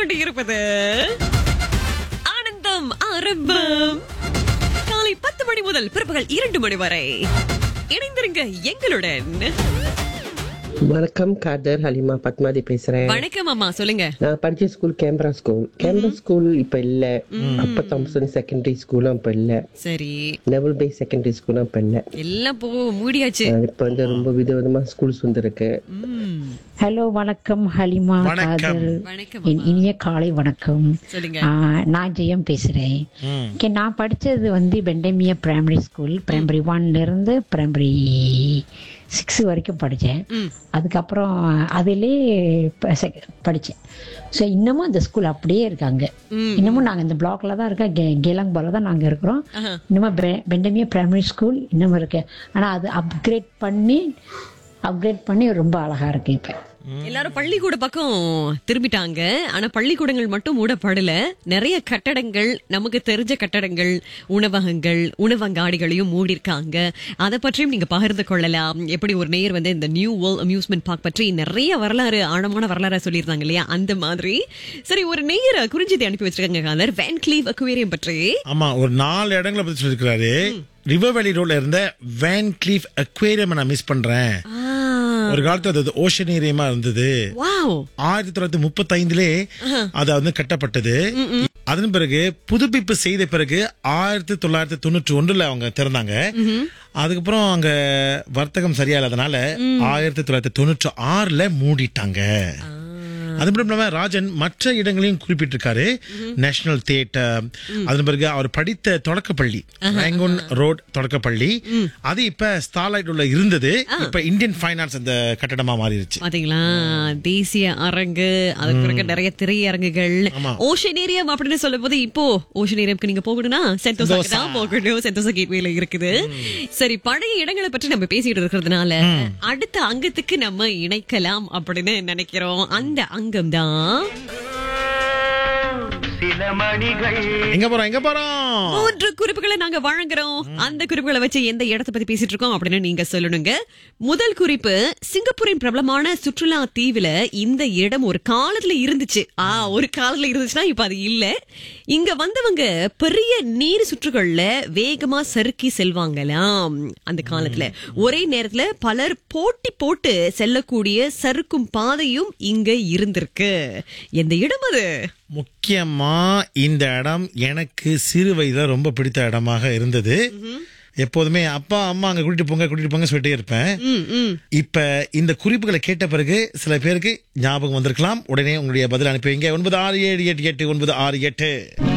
கொண்டு இருப்பது ஆனந்தம் ஆரம்பம் காலை பத்து மணி முதல் பிற்பகல் இரண்டு மணி வரை இணைந்திருங்க எங்களுடன் வணக்கம் காதர் ஹலிமா பத்மாதி பேசுறேன் வணக்கம் அம்மா சொல்லுங்க நான் படிச்ச ஸ்கூல் கேம்பரா ஸ்கூல் கேம்பரா ஸ்கூல் இப்ப இல்ல அப்ப தாம்சன் செகண்டரி ஸ்கூலும் இப்ப இல்ல சரி நெவல் பே செகண்டரி ஸ்கூலும் இப்ப இல்ல எல்லாம் போ மூடியாச்சு அஹ் இப்ப வந்து ரொம்ப விதவிதமா ஸ்கூல்ஸ் வந்திருக்கு ம், ஹலோ வணக்கம் ஹலிமா வணக்கம். காதர் வணக்கம் என் இனிய காலை வணக்கம் சொல்லுங்க ஆ, நான் ஜெயம் பேசுறேன் ஓகே நான் படிச்சது வந்து பெண்டமியா பிரைமரி ஸ்கூல் பிரைமரி ஒன்ல இருந்து பிரைமரி சிக்ஸ் வரைக்கும் படித்தேன் அதுக்கப்புறம் அதிலே ப- sec- படிச்சேன் ஸோ இன்னமும் அந்த ஸ்கூல் அப்படியே இருக்காங்க இன்னமும் நாங்கள் இந்த பிளாக்ல தான் இருக்கோம் கே கேலங்பால தான் நாங்கள் இருக்கிறோம் இன்னமும் பெ- பெண்டமியா பிரைமரி ஸ்கூல் இன்னமும் இருக்கு ஆனால் அது அப்கிரேட் பண்ணி அப்கிரேட் பண்ணி ரொம்ப அழகா இருக்கு இப்போ எல்லாரும் பள்ளிக்கூட பக்கம் திரும்பிட்டாங்க ஆனா பள்ளிக்கூடங்கள் மட்டும் மூடப்படல நிறைய கட்டடங்கள் நமக்கு தெரிஞ்ச கட்டடங்கள் உணவகங்கள் உணவங்காடிகளையும் மூடிருக்காங்க அதை பற்றியும் நீங்க பகிர்ந்து கொள்ளலாம் எப்படி ஒரு நேயர் வந்து இந்த நியூ வேர்ல்ட் அம்யூஸ்மெண்ட் பார்க் பற்றி நிறைய வரலாறு ஆழமான வரலாறு சொல்லியிருந்தாங்க இல்லையா அந்த மாதிரி சரி ஒரு நேயர் குறிஞ்சிதை அனுப்பி வச்சிருக்காங்க காலர் வேன் கிளீவ் அக்வேரியம் பற்றி ஆமா ஒரு நாலு இடங்களை பத்தி சொல்லிருக்காரு ரிவர் வேலி ரோட்ல இருந்த வேன் கிளீஃப் அக்வேரியம் நான் மிஸ் பண்றேன் ஒரு காலத்துல அது ஓஷன் ஏரியமா இருந்தது வாவ் ஆயிரத்தி தொள்ளாயிரத்தி முப்பத்தி ஐந்துலே அது வந்து கட்டப்பட்டது அதன் பிறகு புதுப்பிப்பு செய்த பிறகு ஆயிரத்தி தொள்ளாயிரத்தி தொண்ணூற்றி ஒன்றுல அவங்க திறந்தாங்க அதுக்கப்புறம் அங்க வர்த்தகம் சரியா இல்லாதனால ஆயிரத்தி தொள்ளாயிரத்தி தொண்ணூற்றி ஆறுல மூடிட்டாங்க அது மட்டும் இல்லாம ராஜன் மற்ற இடங்களையும் குறிப்பிட்டிருக்காரு நேஷனல் தியேட்டர் அதன் பிறகு அவர் படித்த தொடக்கப்பள்ளி ரேங்கோன் ரோட் தொடக்கப்பள்ளி அது இப்ப ஸ்டார்லைட் உள்ள இருந்தது இப்ப இந்தியன் ஃபைனான்ஸ் அந்த கட்டடமா மாறிடுச்சு பாத்தீங்களா தேசிய அரங்கு அதுக்கு பிறகு நிறைய திரையரங்குகள் ஆமா. ஓஷனேரியம் அப்படின்னு சொல்லும் போது இப்போ ஓஷனேரியம்க்கு நீங்க போகணும்னா சென்டோசாக்கு சென்டோசா. தான் போகணும் சென்டோசா கேட்வேல இருக்குது சரி பழைய இடங்களை பற்றி நம்ம பேசிட்டு இருக்கிறதுனால அடுத்த அங்கத்துக்கு நம்ம இணைக்கலாம் அப்படின்னு நினைக்கிறோம் அந்த அங்கம் தான் எங்க போறோம் எங்க போறோம் மூன்று குறிப்புகளை நாங்க வழங்குறோம் அந்த குறிப்புகளை வச்சு எந்த இடத்தை பத்தி பேசிட்டு இருக்கோம் அப்படின்னு நீங்க சொல்லணுங்க முதல் குறிப்பு சிங்கப்பூரின் பிரபலமான சுற்றுலா தீவுல இந்த இடம் ஒரு காலத்துல இருந்துச்சு ஆ ஒரு காலத்துல இருந்துச்சுன்னா இப்ப அது இல்ல இங்க வந்தவங்க பெரிய நீர் சுற்றுகள்ல வேகமா சறுக்கி செல்வாங்களாம் அந்த காலத்துல ஒரே நேரத்துல பலர் போட்டி போட்டு செல்லக்கூடிய சறுக்கும் பாதையும் இங்க இருந்திருக்கு எந்த இடம் அது முக்கியமா இந்த இடம் எனக்கு சிறு வயதுல ரொம்ப பிடித்த இடமாக இருந்தது எப்போதுமே அப்பா அம்மா அங்க கூட்டிட்டு போங்க கூட்டிட்டு போங்க சொல்லிட்டே இருப்பேன் ம், ம். இப்ப இந்த குறிப்புகளை கேட்ட பிறகு சில பேருக்கு ஞாபகம் வந்திருக்கலாம் உடனே உங்களுடைய பதில் அனுப்பி வைங்க ஒன்பது ஆறு ஏழு எட்டு எட்டு ஒன்பது ஆறு எட்டு